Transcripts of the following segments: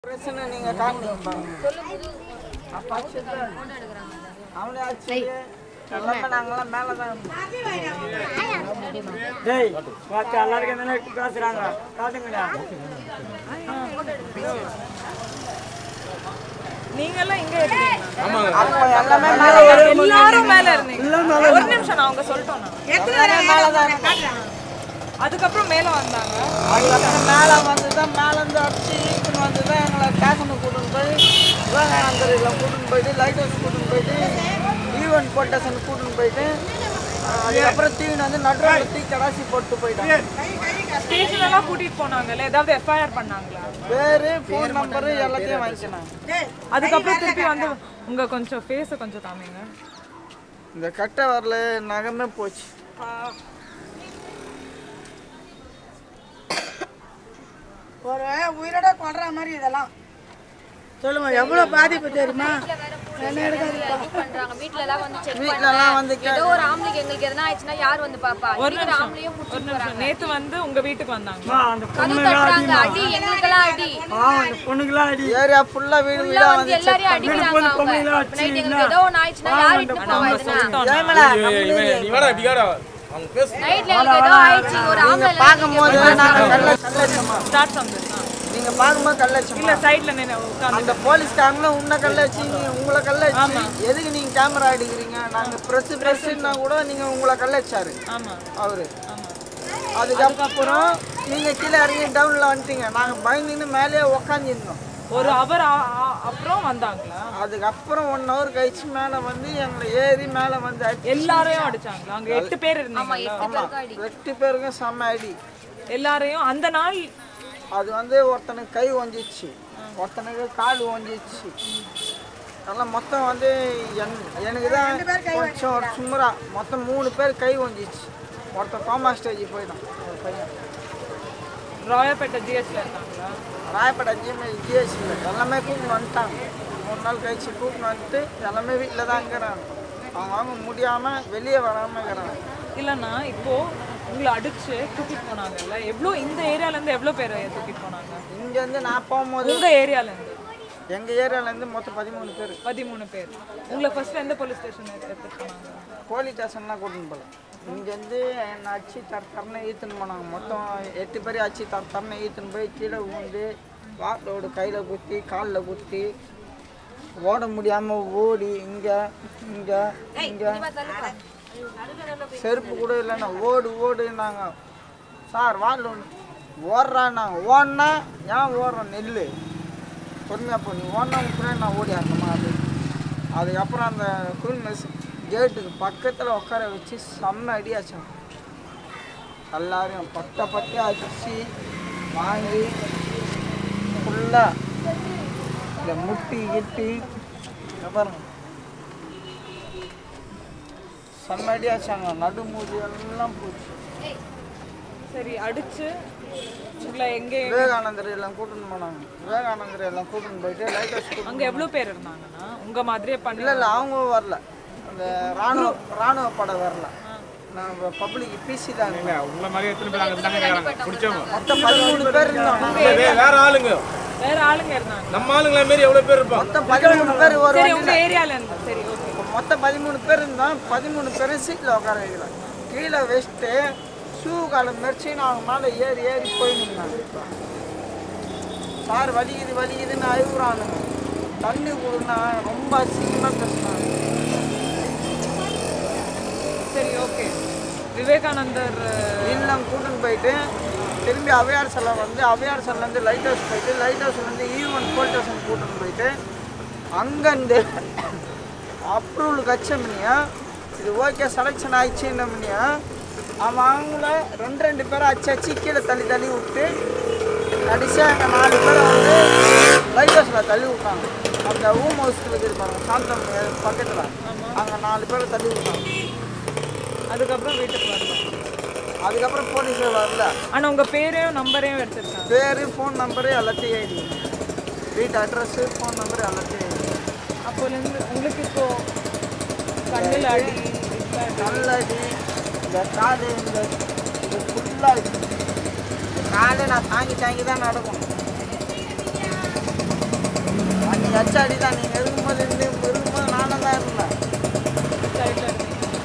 பிரச்சனை நீங்க காமிங்க அப்பா அவனே ஆச்சு எல்லாமே நாங்கெல்லாம் மேலே தான் இருந்தோம் டேய் பார்த்து எல்லாருக்கும் என்ன பேசுறாங்க காட்டுங்கடா நீங்கெல்லாம் இங்க இருக்கீங்க அப்போ எல்லாமே மேலே எல்லாரும் மேல இருந்தீங்க ஒரு நிமிஷம் நான் அவங்க சொல்லிட்டோம் நான். மேலே தான் இருந்தோம் அதுக்கப்புறம் மேல வந்தாங்க அதுக்கப்புறம் மேலே வந்து தான் மேலேருந்து அடிச்சு இழுத்துன்னு வந்து தான் எங்களை ஸ்டேஷனுக்கு கூட்டின்னு போய் விவேகானந்தரில் கூட்டின்னு போயிட்டு லைட் ஹவுஸ் கூட்டின்னு போயிட்டு ஈவென்ட் போட்டேஷனுக்கு கூட்டின்னு போயிட்டு ஆஹ் அதுக்கப்புறம் தீவின் வந்து நடுவில் தூக்கி கடாசி போட்டு போயிட்டாங்க ஸ்டேஷன் எல்லாம் கூட்டிட்டு போனாங்கல்ல ஏதாவது எஃப்ஐஆர் பண்ணாங்களா பேரு ஃபோன் நம்பரு எல்லாத்தையும் வாங்கிக்கினாங்க அதுக்கப்புறம் திருப்பி வந்து உங்க கொஞ்சம் ஃபேஸ கொஞ்சம் காமிங்க இந்த கட்டை வரல நகமே போச்சு ஒரு உயிரோட கொள்ற மாதிரி இதெல்லாம் சொல்லுங்க எவ்வளவு பாதிப்பு தெரியுமா பண்றாங்க வீட்ல எல்லாம் வந்து செக் வீட்டிலலாம் வந்து ஏதோ ஒரு ஆம்பளைக்கு எங்களுக்கு எதனா ஆயிடுச்சுன்னா யார் வந்து பாப்பா இருக்கிற ஆம்பளையும் ஒரு புடிச்சு நிமிஷம் நேத்து வந்து உங்க வீட்டுக்கு வந்தாங்க அந்த கதவு தட்டுறாங்க அடி எங்களுக்கெல்லாம் அடி ஆ அந்த பொண்ணுக்கெல்லாம் அடி ஏரியா ஃபுல்லாக வீடு உள்ள வீடாக வந்து வந்து எல்லாரையும் அடிக்கிறாங்க அவங்க நைட் எங்களுக்கு ஏதோ ஒண்ணு ஆயிடுச்சுன்னா யார் இட்டு போவா இதுனா நீ வேணா இப்படி காடா அவங்க பேசு நைட்ல எங்களுக்கு ஏதோ ஆயிடுச்சு ஒரு ஆம்பளை பார்க்கும்போது நாங்கள் கல்ல கல்லச்சமா ஸ்டார்ட் சந்தோஷ் நீங்கள் பார்க்கும்போது கல்லச்சமா இல்ல சைடுல நின்னு உட்காந்து அந்த போலீஸ்காரங்களும் உன்னை கல்ல வச்சு நீ உங்களை கல்ல வச்சு எதுக்கு நீங்கள் கேமரா எடுக்கிறீங்க நாங்கள் ப்ரெஸ் ப்ரெஸ்ஸுன்னா கூட நீங்கள் உங்களை கல்ல வச்சாரு ஆமா அவரு அதுக்கப்புறம் நீங்கள் கீழே இறங்கி டவுனில் வந்துட்டீங்க நாங்கள் பயந்துன்னு மேலேயே உக்காந்துருந்தோம் ஒரு அவர் அப்புறம் வந்தாங்களா அதுக்கப்புறம் ஒன் ஹவர் கழிச்சு மேலே வந்து எங்களை ஏறி மேலே வந்து அடி எல்லாரையும் அடிச்சாங்களா அங்க எட்டு பேர் இருந்தாங்க ஆமாம் எட்டு பேருக்கும் செம்ம அடி எல்லாரையும் அந்த நாள் அது வந்து ஒருத்தனுக்கு கை ஒஞ்சிச்சு ஒருத்தனுக்கு கால் ஒஞ்சிச்சு அதெல்லாம் மொத்தம் வந்து என் எனக்கு தான் கொஞ்சம் ஒரு சும்மரா மொத்தம் மூணு பேர் கை ஒஞ்சிச்சு ஒருத்தன் கோமா ஸ்டேஜ் போயிட்டான் ஒரு பையன் ராயப்பேட்டை ஜிஹெச்ல இருந்தாங்களா ராயப்பேட்டை ஜிஎம்ஐ ஜிஎஸ்சியில் எல்லாமே கூப்பிட்டு வந்துட்டாங்க மூணு நாள் கழிச்சு கூப்பிட்டு வந்துட்டு எல்லாமே வீட்டில் தான் இருக்கிறாங்க அவங்க அவங்க முடியாமல் வெளியே வராமல் இருக்கிறாங்க இல்லைன்னா இப்போ உங்களை அடிச்சு தூக்கிட்டு போனாங்கல்ல எவ்வளோ இந்த ஏரியால இருந்து எவ்வளோ பேர் தூக்கிட்டு போனாங்க இங்கேருந்து நான் போகும்போது உங்க ஏரியால இருந்து எங்கள் ஏரியாவிலேருந்து மொத்தம் பதிமூணு பேர் பதிமூணு பேர் உங்களை ஃபர்ஸ்ட் எந்த போலீஸ் ஸ்டேஷன் எடுத்துட்டு போனாங்க போலீஸ் ஸ்டேஷன்லாம் கூட்டின்னு போகல இங்கேருந்து என்னை அடிச்சு தர தரனை ஈத்துன்னு போனாங்க மொத்தம் எட்டு பேர் அடிச்சு தர தரனை ஈத்துன்னு போய் கீழே ஊந்து வாட்டோடு கையில் குத்தி காலில் குத்தி ஓட முடியாமல் ஓடி இங்கே இங்கே இங்கே செருப்பு கூட இல்லைண்ணா ஓடு ஓடுனாங்க சார் வாட்டில் ஓடுறான்னாங்க ஓடினா ஏன் ஓடுறோம் நெல் பொறுமையாக போ நீ ஓடினா கூட நான் ஓடி ஆடணுமா அது அதுக்கப்புறம் அந்த குயின்மெஸ் கேட்டுக்கு பக்கத்தில் உட்கார வச்சு செம்ம அடியாச்சான் எல்லாரையும் பட்ட பட்டியாக அடிச்சு வாங்கி ஃபுல்லாக இந்த முட்டி கிட்டி இங்க பாருங்க செம்ம அடியாச்சாங்க நடுமூதி எல்லாம் போச்சு சரி அடிச்சு உங்களை எங்க விவேகானந்தர் எல்லாம் கூட்டின்னு போனாங்க விவேகானந்தர் எல்லாம் கூட்டின்னு போயிட்டு லைட் ஹவுஸ் கூட்டின்னு அங்க எவ்வளோ பேர் இருந்தாங்கன்னா உங்க மாதிரியே பண்ணி இல்லை இல்லை அவங்க வரல அந்த ராணுவ ராணுவ படம் வரல நான் பப்ளிக் பிசி தான் இருந்தேன். உங்களை மாதிரி எத்தனை பேர் அங்க இருந்தாங்க கேக்குறாங்க பிடிச்சவங்க மொத்தம் பதிமூணு பேர் இருந்தோம் டேய், வேற ஆளுங்க வேற ஆளுங்க இருந்தாங்க நம்ம ஆளுங்கள மாரி எவ்வளவு பேர் இருப்பாங்க மொத்தம் பதிமூணு பேர் ஒரு சரி வண்டியில. உங்க ஏரியால இருந்து சரி ஓகே இப்போ மொத்தம் பதிமூணு பேர் இருந்தோம் பதிமூணு பேரும் சீட்டில் உட்கார வைக்கலாம் கீழே வச்சுட்டு ஷூ காலம் மெரிச்சின்னு அவங்க மேலே ஏறி ஏறி போய் நின்னாங்க சார் வலிக்குது வலிக்குதுன்னு அழுகுறானுங்க தண்ணி கொடுன்னா ரொம்ப அசிங்கமாக பேசுனாங்க சரி ஓகே விவேகானந்தர் இல்லம் கூட்டின்னு போயிட்டு திரும்பி அவையார் செல்லம் வந்து அவையார் செல்லேருந்து லைட் ஹவுஸ் போயிட்டு லைட் ஹவுஸ்லேருந்து ஈவன் போலீஸ் ஸ்டேஷன் கூட்டின்னு போயிட்டு அங்கேருந்து அப்ரூவல் கச்சமணியா இது ஓகே செலெக்ஷன் ஆயிடுச்சுன்னமணியா அவன் அவங்கள ரெண்டு ரெண்டு பேரை அச்சு அச்சு கீழே தள்ளி தள்ளி விட்டு கடைசியாக அங்கே நாலு பேரை வந்து லைட் ஹவுஸில் தள்ளி விட்டாங்க அந்த ஊம் ஹவுஸ்க்கு இருப்பாங்க சாந்தம் பக்கத்தில் அங்கே நாலு பேரை தள்ளி விட்டாங்க அதுக்கப்புறம் வீட்டுக்கு வரலாம் அதுக்கப்புறம் போலீஸ் வரல ஆனா உங்க பேரையும் நம்பரையும் எடுத்துருக்காங்க பேர் ஃபோன் நம்பரு எல்லாத்தையும் எழுதி வீட்டு அட்ரஸ்ஸு ஃபோன் நம்பர் எல்லாத்தையும் எழுதி அப்போலேருந்து உங்களுக்கு இப்போ கண்ணில் அடி இதுல அடி. நல்லடி இந்த காலு இந்த இது ஃபுல்லாக இந்த காலை நான் தாங்கி தாங்கி தான் நடக்கும் அன்னைக்கு அச்சாடி தான் நீங்கள் இருக்கும்போது இருந்து இருக்கும்போது நானும் தான் இருந்தேன் சைடில் இருந்தீங்க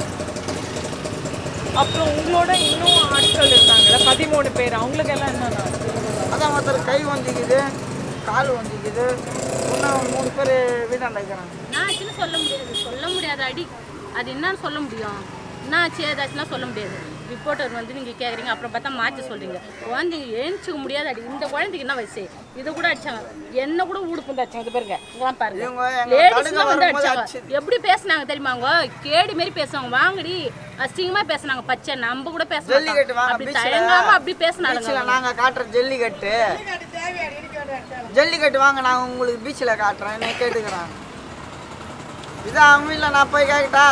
அப்புறம் உங்களோட இன்னும் ஆட்கள் இருந்தாங்கல்ல பதிமூணு பேர் அவங்களுக்கு எல்லாம் என்னன்னா அதான் ஒருத்தர் கை வந்திக்குது கால் வந்திக்குது இன்னும் மூணு பேர் வீட்டாண்ட இருக்கிறாங்க நான் ஆச்சுன்னு சொல்ல முடியாது சொல்ல முடியாது அடி அது என்னன்னு சொல்ல முடியும் என்ன ஆச்சு ஏதாச்சுன்னா சொல்ல முடியாது ரிப்போர்ட்டர் வந்து நீங்கள் கேட்குறீங்க அப்புறம் பார்த்தா மாற்றி சொல்கிறீங்க குழந்தைங்க எழுந்துக்க முடியாது அடி இந்த குழந்தைக்கு என்ன வயசு இதை கூட அடிச்சாங்க என்ன கூட ஊடு புந்து அடிச்சாங்க இது பாருங்க இதெல்லாம் பாருங்க இவங்க எங்க லேடிஸ்லாம் வந்து வரும்போது அடிச்சாங்க எப்படி பேசுனாங்க தெரியுமாங்க கேடி மாரி பேசுவாங்க வாங்கடி அசிங்கமா பேசுனாங்க பச்சை நம்ம கூட பேச ஜல்லிக்கட்டு வாங்க அப்படி பீச்சில் தயங்காம அப்படி பேசினாங்க பீச்சில் நாங்கள் காட்டுற ஜல்லிக்கட்டு தேவையாடி இடிக்க வேண்டிய ஜல்லிக்கட்டு வாங்க நான் உங்களுக்கு பீச்சில் காட்டுறேன் என்ன கேட்டுக்கிறாங்க இதான் அவங்க இல்லை நான் போய் கேட்கட்டா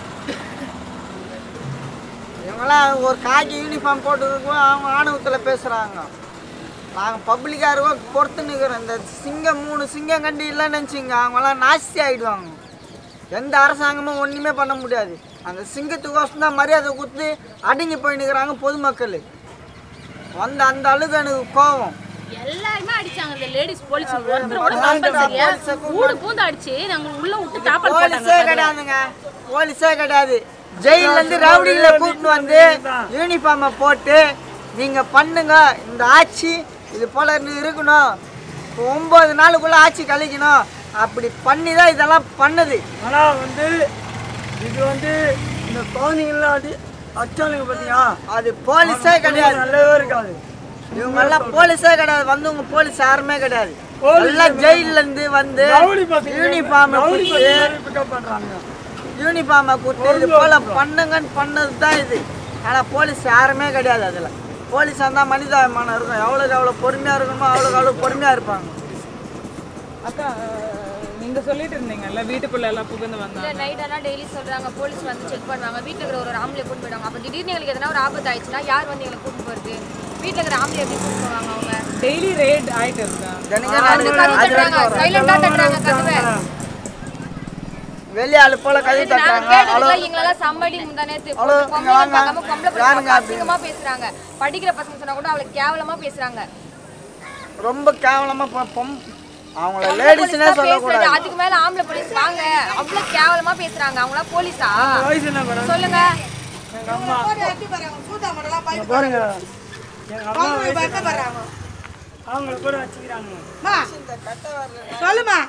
இவங்களாம் ஒரு காக்கி யூனிஃபார்ம் போட்டுருக்கோம் அவங்க ஆணவத்தில் பேசுகிறாங்க நாங்கள் பப்ளிக்காக இருக்கோம் பொறுத்து நிற்கிறோம் இந்த சிங்கம் மூணு சிங்கம் கண்டு இல்லைன்னு நினச்சிங்க அவங்களாம் நாஸ்தி ஆகிடுவாங்க எந்த அரசாங்கமும் ஒன்றுமே பண்ண முடியாது அந்த சிங்கத்துக்கோசம் தான் மரியாதை கொடுத்து அடங்கி போய் நிற்கிறாங்க பொதுமக்கள் வந்த அந்த அளவுக்கு எனக்கு கோவம் எல்லாருமே அடிச்சாங்க இந்த லேடிஸ் போலீஸ் ஒருத்தர் கூட கம்பல்சரியா ஊடு பூந்து அடிச்சு நாங்க உள்ள விட்டு தாப்பாடு போலீஸே போட்டாங்க கிடையாதுங்க போலீஸே கிடையாது ஜெயில இருந்து ரவுடிகளை கூட்டிட்டு வந்து யூனிஃபார்மை போட்டு நீங்க பண்ணுங்க இந்த ஆட்சி இது போல இருந்து இருக்கணும் இப்போ ஒன்பது நாளுக்குள்ள ஆட்சி கழிக்கணும் அப்படி பண்ணி தான் இதெல்லாம் பண்ணுது ஆனால் வந்து இது வந்து இந்த குழந்தைங்களாம் அடி அச்சானுங்க பார்த்தீங்களா அது போலீஸே கிடையாது நல்லவே இருக்காது இவங்க எல்லாம் போலீஸே கிடையாது வந்தவங்க போலீஸ் யாருமே கிடையாது போலீஸ் எல்லாம் ஜெயில இருந்து வந்து ரவுடி பசங்க யூனிஃபார்ம் ரவுடி கொடுத்து பசங்க பிக்கப் பண்ணுறாங்க யூனிஃபார்மை கொடுத்து இது போல பண்ணுங்கன்னு பண்ணது தான் இது ஆனால் போலீஸ் யாருமே கிடையாது அதில் போலீஸ் இருந்தால் மனிதாபிமானம் இருக்கும் எவ்வளோக்கு எவ்வளோ பொறுமையாக இருக்கணுமோ அவ்வளோக்கு அவ்வளோ பொறுமையாக இருப்பாங்க அக்கா அஹ், நீங்க சொல்லிட்டு இருந்தீங்கல்ல வீட்டுக்குள்ள எல்லாம் புகுந்து இல்ல வந்தாங்க நைட் ஆனால் டெய்லி சொல்றாங்க போலீஸ் வந்து செக் பண்ணுவாங்க வீட்டில் இருக்கிற ஒரு ஆம்பளை கூட்டு போயிடுவாங்க அப்போ திடீர்னு எங்களுக்கு எதனா ஒரு ஆபத்து ஆயிடுச்சுன்னா யார் வந்து எங்களை கூட்டு போறது வீட்டில் இருக்கிற ஆம்பளை எப்படி கூட்டு போவாங்க அவங்க டெய்லி ரேட் ஆயிட்டு இருக்கா தினைக்கும் வந்து கதவு தட்டுறாங்க சைலண்டா தட்டுறாங்க கதவை வெளியாள் போல கதை இது நாங்க தட்டுறாங்க கேட்டதுல எங்களெல்லாம் சம்படி முந்தானேத்து ஹலோ, பொம்பளை வாங்க. பார்க்காம பொம்பளை யாருங்க பசங்க அப்படி? அசிங்கமா பேசுறாங்க படிக்கிற பசங்க சொன்னா கூட அவளை கேவலமா பேசுறாங்க ரொம்ப கேவலமாக பொம் அவங்கள பொம்பளை லேடிஸ்னே போலீஸ் தான் சொல்லக்கூடாது பேசுறது. அதுக்கு மேல ஆம்பளை போலீஸ் வாங்க அவ்வளவு கேவலமா பேசுறாங்க அவங்களா போலீஸா வயசு என்ன மேடம் சொல்லுங்க எங்கள் அம்மா போட்டு எட்டி பாருங்க சூத்தா மட்டும் இங்க பாருங்க எங்கள் அம்மா பாருங்க வயசு பார்த்து பாருங்க அவங்கள கூட வச்சுக்கிறாங்க மா சொல்லுமா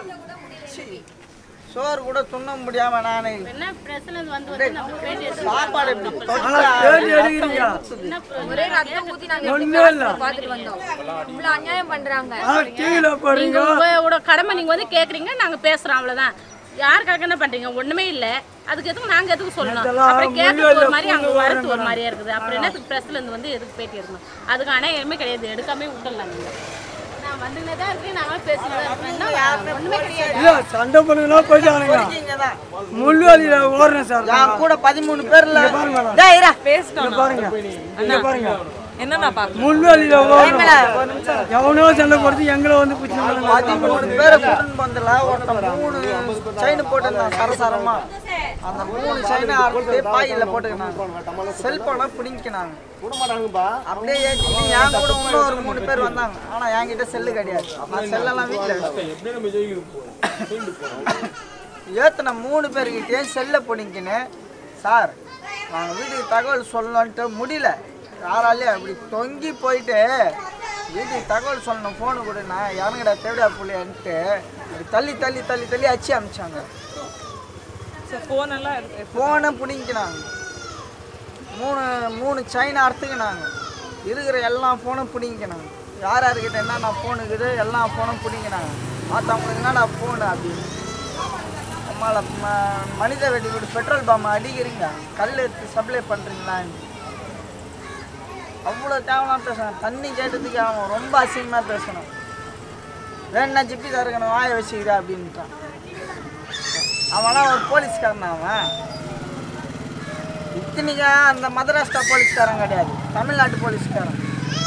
சோறு கூட துண்ண முடியாம நானே என்ன பிரச்சனை வந்து வந்து நம்ம பேட்டி எடுத்து சாப்பாடு இப்படி ஆனால் தேடி எடுக்கிறீங்க என்ன ஒரே ரத்தம் ஊத்தி நாங்க எப்படி ஒண்ணுமே இல்ல. பார்த்துட்டு வந்தோம் இவ்வளவு அநியாயம் பண்றாங்க ஆனால் டிவியில் போடுறீங்க நீங்க உங்களோட கடமை நீங்க வந்து கேக்குறீங்க நாங்க பேசுறோம் அவ்வளவுதான் யாருக்காக என்ன பண்றீங்க ஒண்ணுமே இல்ல அதுக்கு எதுக்கு நாங்க எதுக்கு சொல்லணும் இதெல்லாம் அப்புறம் கேட்கறது ஒரு முடியல, மாதிரி அங்க பூந்து வரது ஒரு வரேன் மாதிரியா இருக்குது அப்புறம் என்னத்துக்கு பிரஸ்ல இருந்து வந்து எதுக்கு பேட்டி எடுக்கணும் அதுக்கான எதுவுமே கிடையாது எடுக்காம விட்டுடலாம் நீங்க நான் வந்துனே தான் இருக்கேன் நாங்களும் பேசினே தான் இருக்கோம் என்ன ஒண்ணுமே கிடையாது இல்லை சண்டை பண்ணுங்கன்னா போயிட்டானுங்க இங்கே தான் முள்ளுவலியில் ஓடுறேன் சார் என் கூட பதிமூணு பேர்ல டேய் இருடா. பேசிட்டோம் பாருங்க இங்க பாருங்க என்னன்னா பாக்க முள்ளுவலியில் ஓடுறோம் ஒரு நிமிஷம் எவனோ சண்டை போடுறது எங்களை வந்து பிடிச்சி பதிமூணு பேரை கூட்டின்னு வந்தல ஒருத்தன் மூணு செயின் போட்டிருந்தான் சரசரமா அந்த மூணு செயினை அறுத்து பாயில போட்டுக்கினாங்க செல்போனை பிடிங்கினாங்க அப்படியே ஏற்றிக்கிட்டு என் கூட இன்னும் ஒரு மூணு பேர் வந்தாங்க ஆனா என்கிட்ட செல்லு கிடையாது நான் செல்லெல்லாம் வீட்டில் எப்படி நம்ம ஜெயிலுக்கு போவோம் ஜெயிலுக்கு போறோம் ஏற்றின மூணு பேர்கிட்டயே செல்லை பிடிங்கின்னு சார் நாங்கள் வீட்டுக்கு தகவல் சொல்லணுன்ட்டு முடியல யாராலையும் அப்படி தொங்கி போயிட்டு வீட்டுக்கு தகவல் சொல்லணும் ஃபோனு கொடுனா இறங்கடா தேவையா புள்ளியான்ட்டு இப்படி தள்ளி தள்ளி தள்ளி தள்ளி அச்சு அமிச்சாங்க போன் எல்லாம் இருக்கு ஃபோனை பிடிங்கினாங்க மூணு மூணு செயின் அறுத்துக்கினாங்க இருக்கிற எல்லா ஃபோனும் பிடிங்கினாங்க யார் யார்கிட்ட என்னென்ன ஃபோன் இருக்குது எல்லா ஃபோனும் பிடிங்கினாங்க மற்றவங்களுக்கு என்னடா ஃபோனு அப்படின்னு அம்மால ம- மனித வெடி விட்டு பெட்ரோல் பாம்பு அடிக்கிறீங்க கல் எடுத்து சப்ளை பண்ணுறீங்களான்னு அவ்வளோ தேவலாம் பேசணும் தண்ணி கேட்டதுக்கு அவன் ரொம்ப அசிங்கமாக பேசணும் வேணா ஜிப்பி தருக்கணும் வாய வச்சுக்கிறா அப்படின்ட்டான் அவன்லாம் ஒரு போலீஸ்காரன் அவன் இத்தனைக்கா அந்த மதராஷ்டிரா போலீஸ்காரன் கிடையாது தமிழ்நாட்டு போலீஸ்காரன்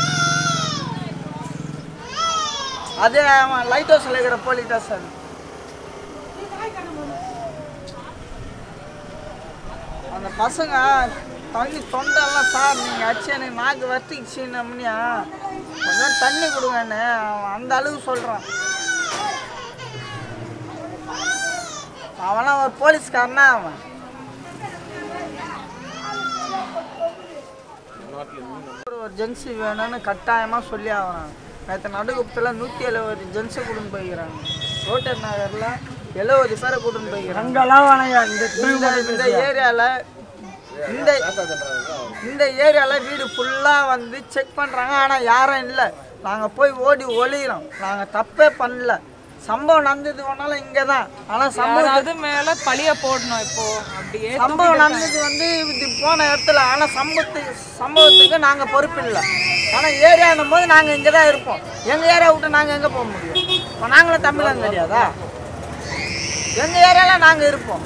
அதே அவன் லைட் ஹவுஸில் இருக்கிற போலீஸ் தான் சார் அந்த பசங்க தண்ணி தொண்டெல்லாம் சார் நீங்கள் அச்சு எனக்கு நாக்கு வத்திக்கிச்சுன்னம்னியா கொஞ்சம் தண்ணி கொடுங்கன்னு அவன் அந்த அளவுக்கு சொல்கிறான் அவனா ஒரு போலீஸ்காரனா அவன் ஒரு ஜென்ஸு வேணும்னு கட்டாயமாக சொல்லி ஆகணும் நேற்று நடுகுப்பத்தில் நூற்றி எழுபது ஜென்ஸை கூட்டின்னு போய்க்கிறாங்க ரோட்டர் நகரில் எழுபது பேரை கூட்டின்னு போய்க்கிறாங்க அங்கெல்லாம் வேணாங்க இந்த இந்த இந்த ஏரியாவில் இந்த இந்த ஏரியாவில் வீடு ஃபுல்லாக வந்து செக் பண்ணுறாங்க ஆனால் யாரும் இல்லை நாங்கள் போய் ஓடி ஒளிகிறோம் நாங்கள் தப்பே பண்ணல சம்பவம் நடந்தது ஒன்றாலும் இங்கே தான் ஆனால் சம்பவம் யாராவது மேல பழிய போடணும் இப்போ அப்படியே சம்பவம் நடந்தது வந்து இது போன இடத்துல ஆனால் சம்பவத்துக்கு சம்பவத்துக்கு நாங்கள் பொறுப்பு இல்லை ஆனால் ஏரியானும் போது நாங்கள் இங்கே தான் இருப்போம் எங்கள் ஏரியா விட்டு நாங்கள் எங்கே போக முடியும் இப்போ நாங்களும் தமிழன் தெரியாதா எங்கள் ஏரியாவில் நாங்கள் இருப்போம்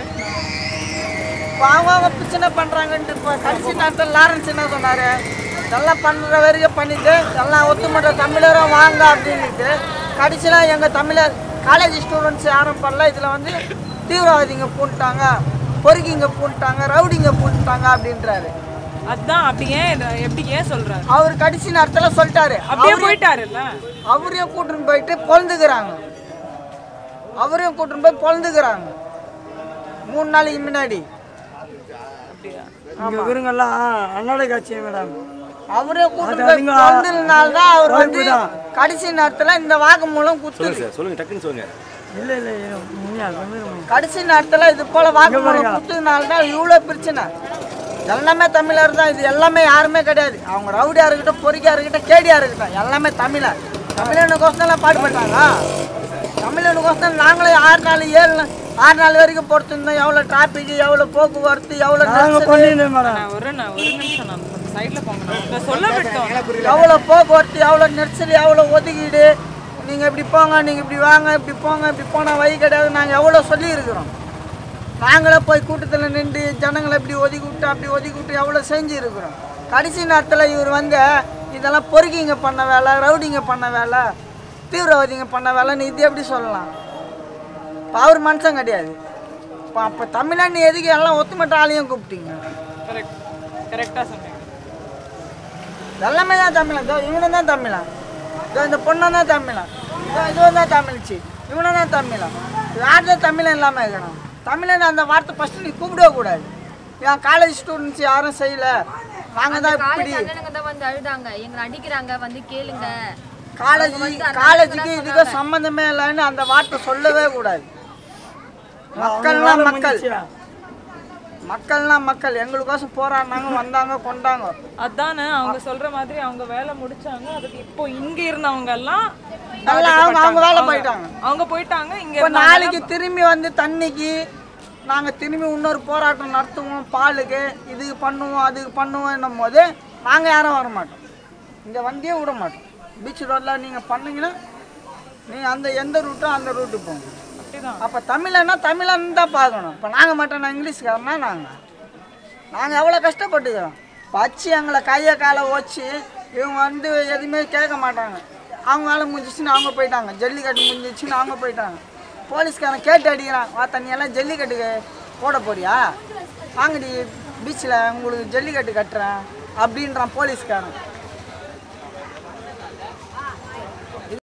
இப்போ அவங்கவுங்க பிரச்சனை பண்ணுறாங்கன்ட்டு இப்போ கடைசி நேரத்தில் லாரன்ஸ் என்ன சொன்னார் எல்லாம் பண்ணுற வரைக்கும் பண்ணிட்டு எல்லாம் ஒத்துமன்ற தமிழரும் வாங்க அப்படின்ட்டு கடைசியில் எங்கள் தமிழர் காலேஜ் ஸ்டூடெண்ட்ஸ் யாரும் பண்ணல இதில் வந்து தீவிரவாதிங்க பூண்டாங்க பொறுக்கிங்க பூண்டாங்க ரவுடிங்க பூண்டாங்க அப்படின்றாரு அதான் அப்படி ஏன் இத- எப்படி ஏன் சொல்றாரு அவர் கடைசி நேரத்தில் சொல்லிட்டாரு அப்படியே போயிட்டாருல்ல அவரையும் கூட்டின்னு போயிட்டு பொழந்துக்கிறாங்க அவரையும் கூட்டின்னு போய் பொழந்துக்கிறாங்க மூணு நாளைக்கு முன்னாடி அப்படியா இங்க இருக்கிறவங்கெல்லாம் அன்னாட காட்சி மேடம் அவரே கூட்டிட்டு அது போய் அதுங்க பொழந்ததுனால தான் அவர் வந்து வாய்ப்புதான். கடைசி நேரத்துல இந்த வாக்குமூலம் குத்துது சொல்லுங்க டக்குன்னு சொல்லுங்க இல்லை இல்லை உண்மையா சொல்லுங்க கடைசி நேரத்துல இது போல வாக்குமூலம் குத்துறதுனால தான் இவ்வளோ பிரச்சனை எல்லாமே தமிழர் தான் இது எல்லாமே யாருமே கிடையாது அவங்க ரவுடியா இருக்கட்டும் பொறிக்கா இருக்கட்டும் கேடியா இருக்கட்டும் எல்லாமே தமிழர் தமிழனுக்கோசம் பாடுபட்டாங்க தமிழனுக்கோசம் நாங்களே ஆறு நாள் ஏழு நாள் ஆறு நாள் வரைக்கும் பொறுத்திருந்தோம் எவ்வளோ டிராஃபிக் எவ்வளோ போக்குவரத்து எவ்வளோ நாங்கள் பண்ணிருந்தோம் மேடம் நான் ஒரு நான் ஒரு நிமிஷம் நான் கொஞ்சம் சைட்ல போங்க நான் உங்களை சொல்ல விட்டோம் எவ்வளோ போக்குவரத்து எவ்வளோ நெரிசல் எவ்வளோ ஒதுக்கீடு நீங்கள் இப்படி போங்க நீங்கள் இப்படி வாங்க இப்படி போங்க இப்படி போனால் வழி கிடையாது நாங்கள் எவ்வளோ சொல்லியிருக்கிறோம் நாங்களே போய் கூட்டத்தில் நின்று ஜனங்களை இப்படி ஒதுக்கி விட்டு அப்படி ஒதுக்கி விட்டு எவ்வளோ செஞ்சுருக்கிறோம் கடைசி நேரத்தில் இவர் வந்து இதெல்லாம் பொறுக்கிங்க பண்ண வேலை ரவுடிங்க பண்ண வேலை தீவிரவாதிங்க பண்ண வேலைன்னு இது எப்படி சொல்லலாம் இப்போ அவர் மனுஷன் கிடையாது இப்போ அப்போ தமிழன் எதுக்கு எல்லாம் ஒத்துமட்ட ஆளையும் கூப்பிட்டீங்க கரெக்ட் கரெக்டா சொன்னீங்க எல்லாமே தான் தமிழன் இதோ இவனும் தான் தமிழன் இதோ இந்த பொண்ணும் தான் தமிழன் இதோ இதுவும் தான் தமிழ்ச்சி இவனும் தான் தமிழன் யார் தான் தமிழன் இல்லாமல் இருக்கணும் தமிழன் அந்த வார்த்தை ஃபஸ்ட்டு நீ கூப்பிடவே கூடாது என் காலேஜ் ஸ்டூடெண்ட்ஸ் யாரும் செய்யல நாங்கள் தான் இப்படி காலேஜ் அண்ணனுங்க தான் வந்து அழுதாங்க எங்களை அடிக்கிறாங்க வந்து கேளுங்க காலேஜ் காலேஜுக்கு இதுக்கும் சம்மந்தமே இல்லைன்னு அந்த வார்த்தை சொல்லவே கூடாது மக்கள்னா மக்கள் மக்கள்னா மக்கள் எங்களுக்கோசம் போராடினாங்க வந்தாங்க கொண்டாங்க அதானே அவங்க சொல்ற மாதிரி அவங்க வேலை முடிச்சாங்க அதுக்கு இப்போ இங்க இருந்தவங்க எல்லாம் எல்லாம் அவங்க அவங்க வேலை அவங்க- போயிட்டாங்க அவங்க போயிட்டாங்க இங்க இப்போ இருந்தவங்க நாளைக்கு திரும்பி வந்து தண்ணிக்கு நாங்கள் திரும்பி இன்னொரு போராட்டம் நடத்துவோம் பாலுக்கு இதுக்கு பண்ணுவோம் அதுக்கு பண்ணுவோம் போது நாங்கள் யாரும் வர மாட்டோம் இங்கே வண்டியே விட மாட்டோம் பீச் ரோட்டில் நீங்கள் பண்ணீங்கன்னா நீங்கள் அந்த எந்த ரூட்டோ அந்த ரூட்டு போங்க அப்படிதான் அப்போ தமிழன்னா தமிழன் தான் பார்க்கணும் இப்போ நாங்கள் மட்டும் நான் இங்கிலீஷ்காரனா நாங்கள் நாங்கள் எவ்வளோ கஷ்டப்பட்டுக்கிறோம் பச்சு எங்களை கையை காலை வச்சு இவங்க வந்து எதுவுமே கேட்க மாட்டாங்க அவங்க வேலை முடிஞ்சிச்சுன்னு அவங்க போயிட்டாங்க ஜல்லிக்கட்டு முடிஞ்சிச்சுன்னு அவங்க போயிட்டாங்க போலீஸ்காரன் கேட்டு அடிக்கிறான் வா தண்ணியெல்லாம் ஜல்லிக்கட்டுக்கு போட போறியா வாங்கடி பீச்சில் உங்களுக்கு ஜல்லிக்கட்டு கட்டுறேன் அப்படின்றான் போலீஸ்காரன்